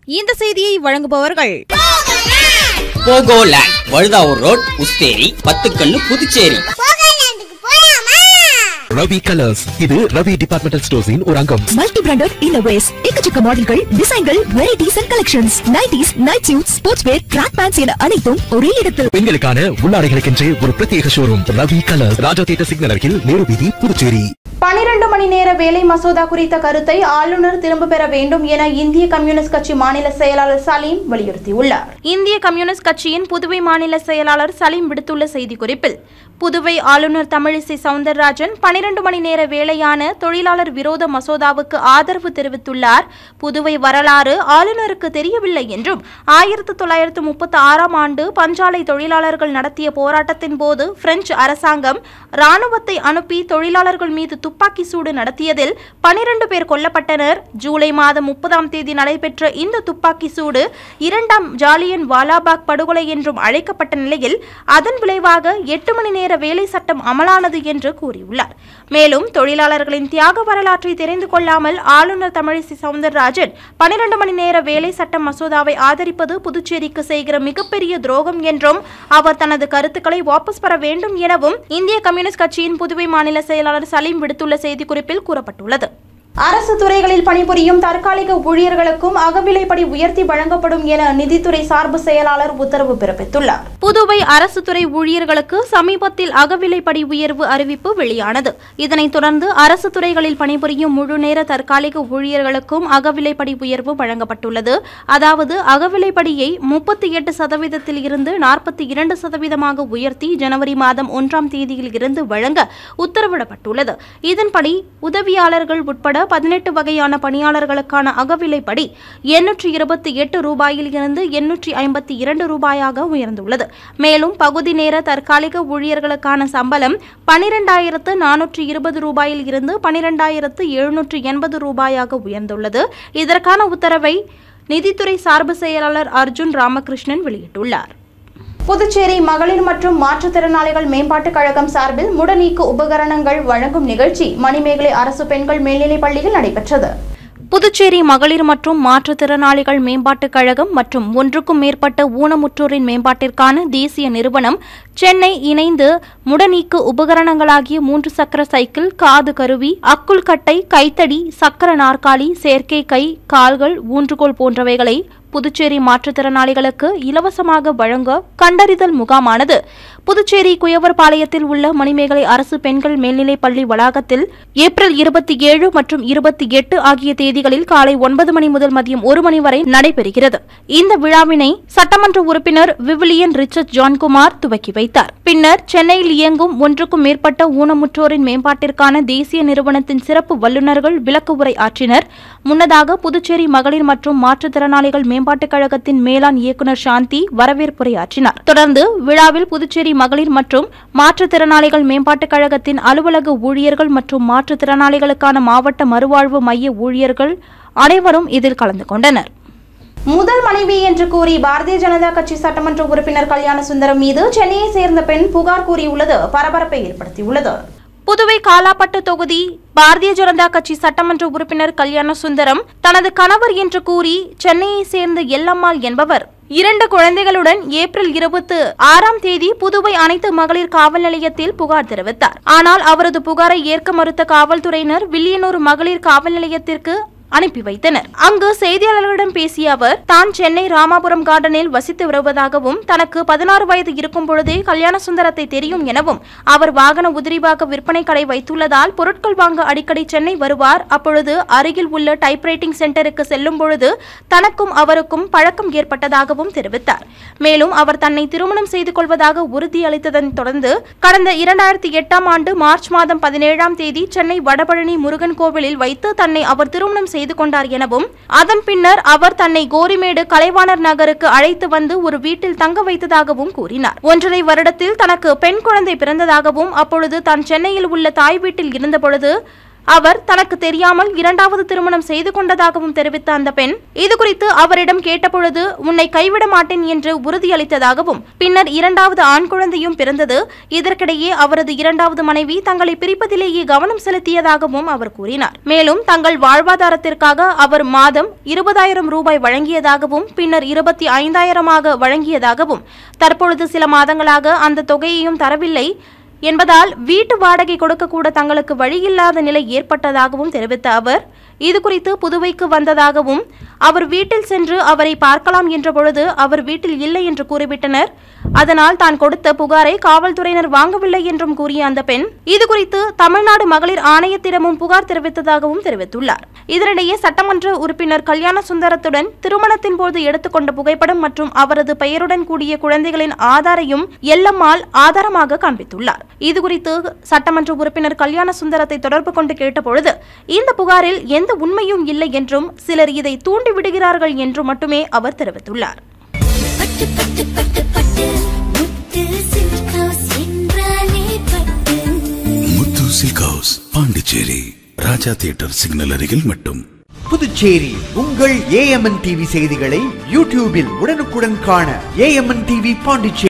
இந்த செய்தியை வழங்குபவர்கள் போகோலேண்ட் வழுதாவூர் ரோட் உஸ்தேரி பத்துக்கண்ணு புதுச்சேரி ரவி கலர்ஸ் இது ரவி டிபார்ட்மெண்டல் ஸ்டோர்ஸின் ஒரு அங்கம் மல்டி பிராண்டட் இன்னோவேஸ் எக்கச்சக்க மாடல்கள் டிசைன்கள் varieties and collections nighties night suit sports wear track pants என அனைத்தும் ஒரே இடத்தில் பெண்களுக்கான உள்ளாடைகளுக்கென்றே ஒரு பிரத்யேக showroom Ravi colours Raja theatre signal அருகில் நேரு வீதி புதுச்சேரி பனிரெண்டு மணி நேர வேலை மசோதா குறித்த கருத்தை ஆளுநர் திரும்ப பெற வேண்டும் என இந்திய கம்யூனிஸ்ட் கட்சி மாநில செயலாளர் சலீம் வலியுறுத்தியுள்ளார் இந்திய கம்யூனிஸ்ட் கட்சியின் புதுவை மாநில செயலாளர் சலீம் விடுத்துள்ள செய்திக்குறிப்பில் புதுவை ஆளுநர் தமிழிசை சவுந்தரராஜன் பனிரெண்டு மணி நேர வேலையான தொழிலாளர் விரோத மசோதாவுக்கு ஆதரவு தெரிவித்துள்ளார் புதுவை வரலாறு ஆளுநருக்கு தெரியவில்லை என்றும் ஆயிரத்து தொள்ளாயிரத்து முப்பத்தி ஆறாம் ஆண்டு பஞ்சாலை தொழிலாளர்கள் நடத்திய போராட்டத்தின் போது பிரெஞ்சு அரசாங்கம் ராணுவத்தை அனுப்பி தொழிலாளர்கள் மீது துப்பாக்கி சூடு நடத்தியதில் பனிரெண்டு பேர் கொல்லப்பட்டனர் ஜூலை மாதம் முப்பதாம் தேதி நடைபெற்ற இந்த துப்பாக்கி சூடு இரண்டாம் ஜாலியன் வாலாபாக் படுகொலை என்றும் அழைக்கப்பட்ட நிலையில் அதன் விளைவாக எட்டு மணி நேர வேலை சட்டம் அமலானது என்று கூறியுள்ளார் மேலும் தொழிலாளர்களின் தியாக வரலாற்றை தெரிந்து கொள்ளாமல் ஆளுநர் தமிழிசை சவுந்தரராஜன் பனிரெண்டு மணி நேர வேலை சட்ட மசோதாவை ஆதரிப்பது புதுச்சேரிக்கு செய்கிற மிகப்பெரிய துரோகம் என்றும் அவர் தனது கருத்துக்களை வாபஸ் பெற வேண்டும் எனவும் இந்திய கம்யூனிஸ்ட் கட்சியின் புதுவை மாநில செயலாளர் சலீம் விடுத்துள்ள செய்திக்குறிப்பில் கூறப்பட்டுள்ளது அரசு துறைகளில் பணிபுரியும் தற்காலிக ஊழியர்களுக்கும் அகவிலைப்படி உயர்த்தி வழங்கப்படும் என நிதித்துறை சார்பு செயலாளர் உத்தரவு பிறப்பித்துள்ளார் புதுவை அரசு துறை ஊழியர்களுக்கு சமீபத்தில் அகவிலைப்படி உயர்வு அறிவிப்பு வெளியானது இதனைத் தொடர்ந்து அரசு துறைகளில் பணிபுரியும் முழுநேர தற்காலிக ஊழியர்களுக்கும் அகவிலைப்படி உயர்வு வழங்கப்பட்டுள்ளது அதாவது அகவிலைப்படியை முப்பத்தி எட்டு சதவீதத்தில் இருந்து நாற்பத்தி இரண்டு சதவீதமாக உயர்த்தி ஜனவரி மாதம் ஒன்றாம் தேதியில் இருந்து வழங்க உத்தரவிடப்பட்டுள்ளது இதன்படி உதவியாளர்கள் உட்பட பதினெட்டு வகையான பணியாளர்களுக்கான அகவிலைப்படி எண்ணூற்றி இருபத்தி எட்டு ரூபாயில் இருந்து எண்ணூற்றி ஐம்பத்தி இரண்டு ரூபாயாக உயர்ந்துள்ளது மேலும் பகுதி நேர தற்காலிக ஊழியர்களுக்கான சம்பளம் பனிரெண்டாயிரத்து நானூற்றி இருபது ரூபாயில் இருந்து பனிரெண்டாயிரத்து எழுநூற்று எண்பது ரூபாயாக உயர்ந்துள்ளது இதற்கான உத்தரவை நிதித்துறை சார்பு செயலாளர் அர்ஜுன் ராமகிருஷ்ணன் வெளியிட்டுள்ளார் புதுச்சேரி மகளிர் மற்றும் மாற்றுத்திறனாளிகள் மேம்பாட்டுக் கழகம் சார்பில் முடநீக்கு உபகரணங்கள் வழங்கும் நிகழ்ச்சி மணிமேகலை அரசு பெண்கள் மேல்நிலைப் பள்ளியில் நடைபெற்றது புதுச்சேரி மகளிர் மற்றும் மாற்றுத்திறனாளிகள் மேம்பாட்டுக் கழகம் மற்றும் ஒன்றுக்கும் மேற்பட்ட ஊனமுற்றோரின் மேம்பாட்டிற்கான தேசிய நிறுவனம் சென்னை இணைந்து முடநீக்கு உபகரணங்களாகிய மூன்று சக்கர சைக்கிள் காது கருவி அக்குள் கட்டை கைத்தடி சக்கர நாற்காலி செயற்கை கை கால்கள் ஊன்றுகோல் போன்றவைகளை புதுச்சேரி மாற்றுத்திறனாளிகளுக்கு இலவசமாக வழங்க கண்டறிதல் முகாமானது புதுச்சேரி குயவர்பாளையத்தில் உள்ள மணிமேகலை அரசு பெண்கள் மேல்நிலைப் பள்ளி வளாகத்தில் ஏப்ரல் இருபத்தி ஏழு மற்றும் இருபத்தி எட்டு ஆகிய தேதிகளில் காலை ஒன்பது மணி முதல் மதியம் ஒரு மணி வரை நடைபெறுகிறது இந்த விழாவினை சட்டமன்ற உறுப்பினர் விவிலியன் ரிச்சர்ட் ஜான்குமார் துவக்கி வைத்தார் பின்னர் சென்னையில் இயங்கும் ஒன்றுக்கும் மேற்பட்ட ஊனமுற்றோரின் மேம்பாட்டிற்கான தேசிய நிறுவனத்தின் சிறப்பு வல்லுநர்கள் விளக்க உரை ஆற்றினர் முன்னதாக புதுச்சேரி மகளிர் மற்றும் மாற்றுத்திறனாளிகள் மேம்பாட்டுக் கழகத்தின் மேலாண் இயக்குநர் சாந்தி வரவேற்புரையாற்றினார் தொடர்ந்து விழாவில் புதுச்சேரி மகளிர் மற்றும் மாற்றுத்திறனாளிகள் மேம்பாட்டுக் கழகத்தின் அலுவலக ஊழியர்கள் மற்றும் மாற்றுத்திறனாளிகளுக்கான மாவட்ட மறுவாழ்வு மைய ஊழியர்கள் அனைவரும் இதில் கலந்து கொண்டனர் முதல் மனைவி என்று கூறி பாரதிய ஜனதா கட்சி சட்டமன்ற உறுப்பினர் கல்யாண சுந்தரம் மீது சென்னையை சேர்ந்த பெண் புகார் கூறியுள்ளது பரபரப்பை ஏற்படுத்தியுள்ளது புதுவை காலாப்பட்டு தொகுதி பாரதிய ஜனதா கட்சி சட்டமன்ற உறுப்பினர் கல்யாண சுந்தரம் தனது கணவர் என்று கூறி சென்னையை சேர்ந்த எல்லம்மாள் என்பவர் இரண்டு குழந்தைகளுடன் ஏப்ரல் இருபத்து ஆறாம் தேதி புதுவை அனைத்து மகளிர் காவல் நிலையத்தில் புகார் தெரிவித்தார் ஆனால் அவரது புகாரை ஏற்க மறுத்த காவல்துறையினர் வில்லியனூர் மகளிர் காவல் நிலையத்திற்கு அனுப்பி வைத்தனர் அங்கு செய்தியாளர்களிடம் பேசிய அவர் தான் சென்னை ராமாபுரம் கார்டனில் வசித்து வருவதாகவும் தனக்கு பதினாறு வயது இருக்கும் பொழுதே கல்யாண சுந்தரத்தை தெரியும் எனவும் அவர் வாகன உதிரிபாக விற்பனை கடை வைத்துள்ளதால் பொருட்கள் வாங்க அடிக்கடி சென்னை வருவார் அப்பொழுது அருகில் உள்ள டைப்ரைட்டிங் சென்டருக்கு செல்லும் பொழுது தனக்கும் அவருக்கும் பழக்கம் ஏற்பட்டதாகவும் தெரிவித்தார் மேலும் அவர் தன்னை திருமணம் செய்து கொள்வதாக உறுதியளித்ததன் தொடர்ந்து கடந்த இரண்டாயிரத்தி எட்டாம் ஆண்டு மார்ச் மாதம் பதினேழாம் தேதி சென்னை வடபழனி முருகன் கோவிலில் வைத்து தன்னை அவர் திருமணம் செய்து கொண்டார் எனவும் அதன் பின்னர் அவர் தன்னை கோரிமேடு கலைவாணர் நகருக்கு அழைத்து வந்து ஒரு வீட்டில் தங்க வைத்ததாகவும் கூறினார் ஒன்றரை வருடத்தில் தனக்கு பெண் குழந்தை பிறந்ததாகவும் அப்பொழுது தான் சென்னையில் உள்ள தாய் வீட்டில் இருந்தபொழுது அவர் தனக்கு தெரியாமல் இரண்டாவது திருமணம் செய்து கொண்டதாகவும் தெரிவித்த அந்த பெண் இதுகுறித்து அவரிடம் கேட்டபொழுது உன்னை கைவிட மாட்டேன் என்று உறுதியளித்ததாகவும் பின்னர் இரண்டாவது ஆண் குழந்தையும் பிறந்தது இதற்கிடையே அவரது இரண்டாவது மனைவி தங்களை பிரிப்பதிலேயே கவனம் செலுத்தியதாகவும் அவர் கூறினார் மேலும் தங்கள் வாழ்வாதாரத்திற்காக அவர் மாதம் இருபதாயிரம் ரூபாய் வழங்கியதாகவும் பின்னர் இருபத்தி ஐந்தாயிரமாக வழங்கியதாகவும் தற்பொழுது சில மாதங்களாக அந்த தொகையையும் தரவில்லை என்பதால் வீட்டு வாடகை கொடுக்க கூட தங்களுக்கு வழியில்லாத நிலை ஏற்பட்டதாகவும் தெரிவித்த அவர் இதுகுறித்து புதுவைக்கு வந்ததாகவும் அவர் வீட்டில் சென்று அவரை பார்க்கலாம் என்ற பொழுது அவர் வீட்டில் இல்லை என்று கூறிவிட்டனர் அதனால் தான் கொடுத்த புகாரை காவல்துறையினர் வாங்கவில்லை என்றும் கூறிய அந்த பெண் இதுகுறித்து தமிழ்நாடு மகளிர் ஆணையத்திடமும் புகார் தெரிவித்ததாகவும் தெரிவித்துள்ளார் இதனிடையே சட்டமன்ற உறுப்பினர் கல்யாண சுந்தரத்துடன் திருமணத்தின் போது எடுத்துக்கொண்ட புகைப்படம் மற்றும் அவரது பெயருடன் கூடிய குழந்தைகளின் ஆதாரையும் எல்லம்மாள் ஆதாரமாக காண்பித்துள்ளார் இதுகுறித்து சட்டமன்ற உறுப்பினர் கல்யாண சுந்தரத்தை தொடர்பு கொண்டு கேட்டபொழுது இந்த புகாரில் எந்த உண்மையும் இல்லை என்றும் சிலர் இதை தூண்டி விடுகிறார்கள் என்றும் மட்டுமே அவர் தெரிவித்துள்ளார் பட்டு பட்டு பட்டு பட்டு முத்து சில்க் ஹவுஸ் என்றாலே பட்டு Muthu silk house Pondicherry Raja theatre signal அருகில் மட்டும் புதுச்சேரி உங்கள் ஏஎம்என் டிவி செய்திகளை யூடியூபில் உடனுக்குடன் காண ஏஎம்என் டிவி பாண்டிச்சேரி